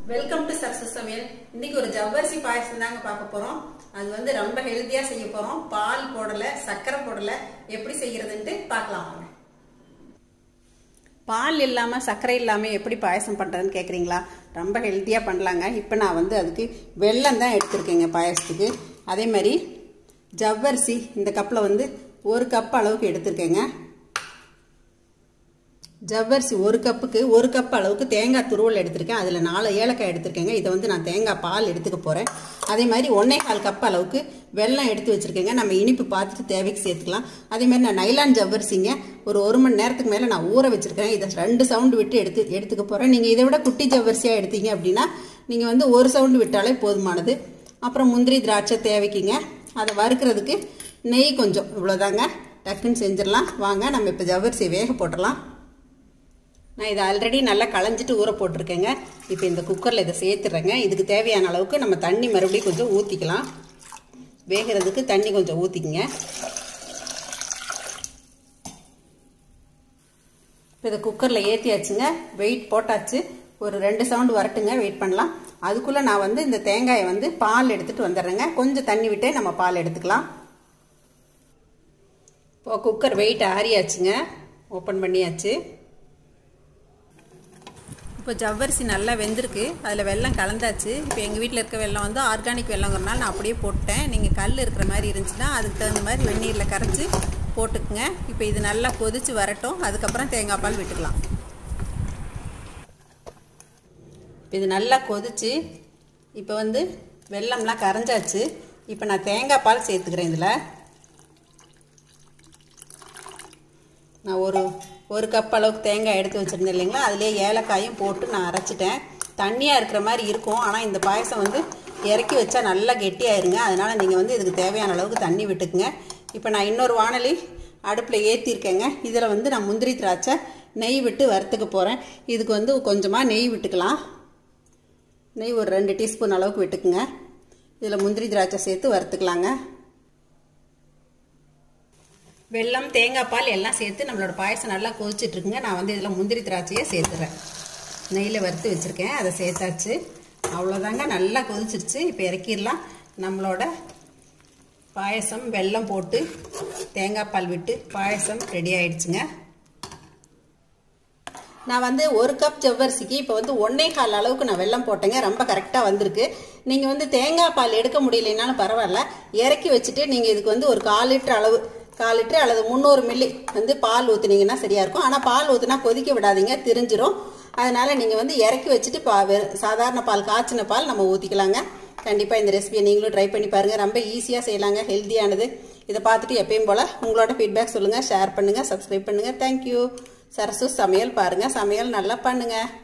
welcome to success சமையல் இன்னைக்கு ஒரு ஜவ்வரிசி பாயசம் தாங்க பார்க்க போறோம் அது வந்து ரொம்ப ஹெல்த்தியா செய்ய போறோம் பால் போடல சர்க்கரை போடல எப்படி செய்யறதுன்ட்டு பார்க்கலாம் வாங்க பால் இல்லாம சர்க்கரை இல்லாம எப்படி பாயசம் பண்றதுன்னு கேக்குறீங்களா ரொம்ப ஹெல்த்தியா பண்ணலாங்க இப்போ நான் வந்து அதுக்கு வெல்லம் தான் எடுத்திருக்கேங்க பாயசத்துக்கு அதே மாதிரி ஜவ்வரிசி இந்த கப்பில் வந்து ஒரு கப் அளவுக்கு எடுத்திருக்கேங்க ஜவ்வரிசி ஒரு கப்புக்கு ஒரு கப் அளவுக்கு தேங்காய் துருவல் எடுத்திருக்கேன் அதில் நாலு ஏலக்காய் எடுத்திருக்கேங்க இதை வந்து நான் தேங்காய் பால் எடுத்துக்க போகிறேன் அதே மாதிரி ஒன்றே கால் கப் அளவுக்கு வெல்லம் எடுத்து வச்சுருக்கேங்க நம்ம இனிப்பு பார்த்துட்டு தேவைக்கு சேர்த்துக்கலாம் அதே மாதிரி நான் நைலான் ஜவ்வரிசிங்க ஒரு ஒரு மணி நேரத்துக்கு மேலே நான் ஊற வச்சுருக்கேன் இதை ரெண்டு சவுண்டு விட்டு எடுத்து எடுத்துக்க போகிறேன் நீங்கள் இதை விட குட்டி ஜவ்வரிசியாக எடுத்தீங்க அப்படின்னா நீங்கள் வந்து ஒரு சவுண்டு விட்டாலே போதுமானது அப்புறம் முந்திரி திராட்சை தேவைக்குங்க அதை வறுக்கிறதுக்கு நெய் கொஞ்சம் இவ்வளோதாங்க டக்குன்னு செஞ்சிடலாம் வாங்க நம்ம இப்போ ஜவ்வரிசி வேக போட்டுடலாம் நான் இதை ஆல்ரெடி நல்லா களைஞ்சிட்டு ஊற போட்டிருக்கேங்க இப்போ இந்த குக்கரில் இதை சேர்த்துறேங்க இதுக்கு தேவையான அளவுக்கு நம்ம தண்ணி மறுபடியும் கொஞ்சம் ஊற்றிக்கலாம் வேகிறதுக்கு தண்ணி கொஞ்சம் ஊற்றிக்கங்க இப்போ இதை குக்கரில் ஏற்றியாச்சுங்க வெயிட் போட்டாச்சு ஒரு ரெண்டு சவுண்டு வரட்டுங்க வெயிட் பண்ணலாம் அதுக்குள்ளே நான் வந்து இந்த தேங்காயை வந்து பால் எடுத்துகிட்டு வந்துடுறேங்க கொஞ்சம் தண்ணி விட்டே நம்ம பால் எடுத்துக்கலாம் இப்போ குக்கர் வெயிட் ஆறியாச்சுங்க ஓப்பன் பண்ணியாச்சு இப்போ ஜவ்வரிசி நல்லா வெந்திருக்கு அதில் வெள்ளம் கலந்தாச்சு இப்போ எங்கள் வீட்டில் இருக்க வெள்ளம் வந்து ஆர்கானிக் வெள்ளங்கிறனால நான் அப்படியே போட்டேன் நீங்கள் கல் இருக்கிற மாதிரி இருந்துச்சுன்னா அதுக்கு தகுந்த மாதிரி வெந்நீரில் கரைச்சி போட்டுக்குங்க இப்போ இது நல்லா கொதிச்சு வரட்டும் அதுக்கப்புறம் தேங்காய் பால் விட்டுக்கலாம் இது நல்லா கொதிச்சு இப்போ வந்து வெள்ளம்லாம் கரைஞ்சாச்சு இப்போ நான் தேங்காய் பால் சேர்த்துக்கிறேன் இதில் நான் ஒரு ஒரு கப் அளவுக்கு தேங்காய் எடுத்து வச்சுருந்தேன் இல்லைங்களா அதுலேயே ஏலக்காயும் போட்டு நான் அரைச்சிட்டேன் தண்ணியாக இருக்கிற மாதிரி இருக்கும் ஆனால் இந்த பாயசம் வந்து இறக்கி வச்சா நல்லா கெட்டியாயிருங்க அதனால் நீங்கள் வந்து இதுக்கு தேவையான அளவுக்கு தண்ணி விட்டுக்குங்க இப்போ நான் இன்னொரு வானொலி அடுப்பில் ஏற்றிருக்கேங்க இதில் வந்து நான் முந்திரி திராட்சை நெய் விட்டு வறுத்துக்க போகிறேன் இதுக்கு வந்து கொஞ்சமாக நெய் விட்டுக்கலாம் நெய் ஒரு ரெண்டு டீஸ்பூன் அளவுக்கு விட்டுக்குங்க இதில் முந்திரி திராட்சை சேர்த்து வறுத்துக்கலாங்க வெல்லம் தேங்காய் பால் எல்லாம் சேர்த்து நம்மளோட பாயசம் நல்லா கொதிச்சிட்ருக்குங்க நான் வந்து இதில் முந்திரி திராட்சையை சேர்த்துறேன் நெய்யில் வறுத்து வச்சுருக்கேன் அதை சேர்த்தாச்சு அவ்வளோதாங்க நல்லா கொதிச்சிருச்சு இப்போ இறக்கிடலாம் நம்மளோட பாயசம் வெல்லம் போட்டு தேங்காய் பால் விட்டு பாயசம் ரெடி ஆயிடுச்சுங்க நான் வந்து ஒரு கப் ஜவ்வரிசிக்கு இப்போ வந்து ஒன்னே கால் அளவுக்கு நான் வெல்லம் போட்டேங்க ரொம்ப கரெக்டாக வந்திருக்கு நீங்கள் வந்து தேங்காய் பால் எடுக்க முடியலைனாலும் பரவாயில்ல இறக்கி வச்சுட்டு நீங்கள் இதுக்கு வந்து ஒரு கால் லிட்டர் அளவு கால் லிட்டர் அல்லது முந்நூறு மில்லி வந்து பால் ஊற்றுனீங்கன்னா சரியாக இருக்கும் ஆனால் பால் ஊற்றுனா கொதிக்க விடாதீங்க திரிஞ்சிரும் அதனால் நீங்கள் வந்து இறக்கி வச்சுட்டு பா சாதாரண பால் காய்ச்சின பால் நம்ம ஊற்றிக்கலாங்க கண்டிப்பாக இந்த ரெசிபியை நீங்களும் ட்ரை பண்ணி பாருங்கள் ரொம்ப ஈஸியாக செய்யலாங்க ஹெல்த்தியானது இதை பார்த்துட்டு எப்பயும் போல் உங்களோட ஃபீட்பேக் சொல்லுங்கள் ஷேர் பண்ணுங்கள் சப்ஸ்கிரைப் பண்ணுங்கள் தேங்க்யூ சரசு சமையல் பாருங்கள் சமையல் நல்லா பண்ணுங்கள்